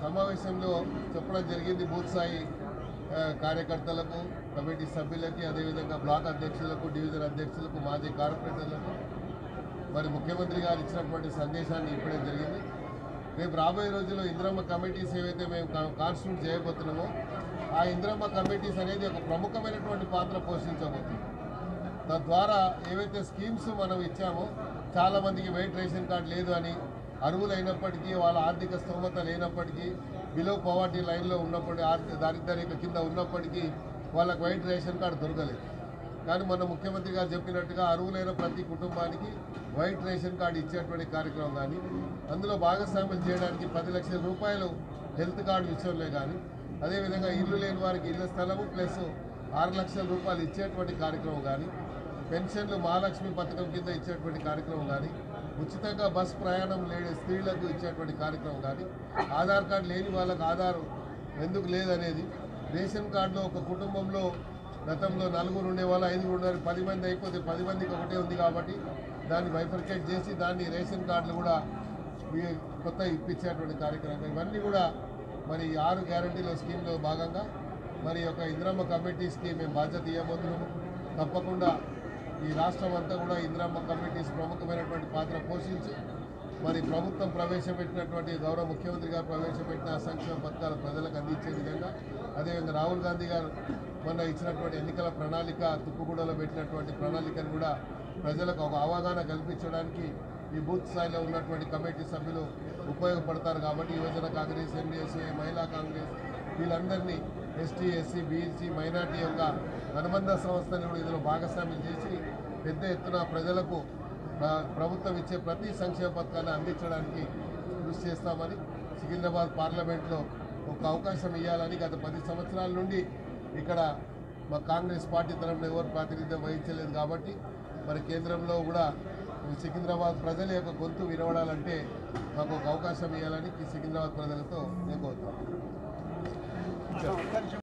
సమావేశంలో చెప్పడం జరిగింది బూత్ స్థాయి ఆ, కార్యకర్తలకు కమిటీ సభ్యులకి అదేవిధంగా బ్లాక్ అధ్యక్షులకు డివిజన్ అధ్యక్షులకు మాజీ కార్పొరేటర్లకు మరి ముఖ్యమంత్రి గారు ఇచ్చినటువంటి సందేశాన్ని ఇప్పుడే జరిగింది రేపు రాబోయే రోజుల్లో ఇంద్రమ్మ కమిటీస్ ఏవైతే మేము కాన్స్టిట్యూట్ చేయబోతున్నామో ఆ ఇంద్రమ్మ కమిటీస్ అనేది ఒక ప్రముఖమైనటువంటి పాత్ర పోషించబోతుంది తద్వారా ఏవైతే స్కీమ్స్ మనం ఇచ్చామో చాలామందికి వెయిట్ రేషన్ కార్డు లేదు అని అర్హులైనప్పటికీ వాళ్ళ ఆర్థిక స్తోమత లేనప్పటికీ బిలో పవర్టీ లైన్లో ఉన్నప్పటికీ ఆర్థిక దారిద్ర్య కింద ఉన్నప్పటికీ వాళ్ళకి వైట్ రేషన్ కార్డు దొరకలేదు కానీ మన ముఖ్యమంత్రి గారు చెప్పినట్టుగా అర్హులైన ప్రతి కుటుంబానికి వైట్ రేషన్ కార్డు ఇచ్చేటువంటి కార్యక్రమం కానీ అందులో భాగస్వామ్యం చేయడానికి పది లక్షల రూపాయలు హెల్త్ కార్డు విషయంలో కానీ అదేవిధంగా ఇల్లు లేని వారికి ఇళ్ల స్థలము ప్లస్ ఆరు లక్షల రూపాయలు ఇచ్చేటువంటి కార్యక్రమం కానీ పెన్షన్లు మహాలక్ష్మి పథకం కింద ఇచ్చేటువంటి కార్యక్రమం కానీ ఉచితంగా బస్ ప్రయాణం లేని స్త్రీలకు ఇచ్చేటువంటి కార్యక్రమం కానీ ఆధార్ కార్డు లేని వాళ్ళకి ఆధార్ ఎందుకు లేదనేది రేషన్ కార్డులో ఒక కుటుంబంలో గతంలో నలుగురు ఉండేవాళ్ళు ఐదుగురు ఉన్నారు పది మంది అయిపోతే పది మందికి ఒకటే ఉంది కాబట్టి దాన్ని బైఫర్కేట్ చేసి దాన్ని రేషన్ కార్డులు కూడా ఈ కొత్త ఇప్పించేటువంటి కార్యక్రమం ఇవన్నీ కూడా మరి ఈ ఆరు గ్యారంటీల స్కీమ్లో భాగంగా మరి ఒక ఇంద్రమ్మ కమిటీస్కి మేము బాధ్యత ఇవ్వబోతున్నాము తప్పకుండా ఈ రాష్ట్రం అంతా కూడా ఇంద్రమ్మ కమిటీస్ ప్రముఖమైనటువంటి పాత్ర పోషించి మరి ప్రభుత్వం ప్రవేశపెట్టినటువంటి గౌరవ ముఖ్యమంత్రి గారు ప్రవేశపెట్టిన సంక్షేమ పథకాలు ప్రజలకు అందించే విధంగా అదేవిధంగా రాహుల్ గాంధీ గారు మొన్న ఇచ్చినటువంటి ఎన్నికల ప్రణాళిక తుక్కుగూడలో పెట్టినటువంటి ప్రణాళికను కూడా ప్రజలకు ఒక అవగాహన కల్పించడానికి ఈ బూత్ స్థాయిలో ఉన్నటువంటి కమిటీ సభ్యులు ఉపయోగపడతారు కాబట్టి యువజన కాంగ్రెస్ ఎన్డీఎస్ఏ మహిళా కాంగ్రెస్ వీళ్ళందరినీ ఎస్టీ ఎస్సీ బీసీ మైనార్టీ యొక్క అనుబంధ సంస్థని కూడా ఇందులో భాగస్వామ్యం చేసి పెద్ద ఎత్తున ప్రజలకు ప్ర- ప్రభుత్వం ఇచ్చే ప్రతి సంక్షేమ పథకాన్ని అందించడానికి కృషి చేస్తామని సికింద్రాబాద్ పార్లమెంట్లో ఒక అవకాశం ఇవ్వాలని గత పది సంవత్సరాల నుండి ఇక్కడ మా కాంగ్రెస్ పార్టీ తరఫున ఎవరు ప్రాతినిధ్యం వహించలేదు కాబట్టి మరి కేంద్రంలో కూడా ఈ సికింద్రాబాద్ ప్రజల యొక్క గొంతు వినవడాలంటే మాకు ఒక అవకాశం ఇవ్వాలని ఈ సికింద్రాబాద్ ప్రజలతో నేను కోరుతున్నాను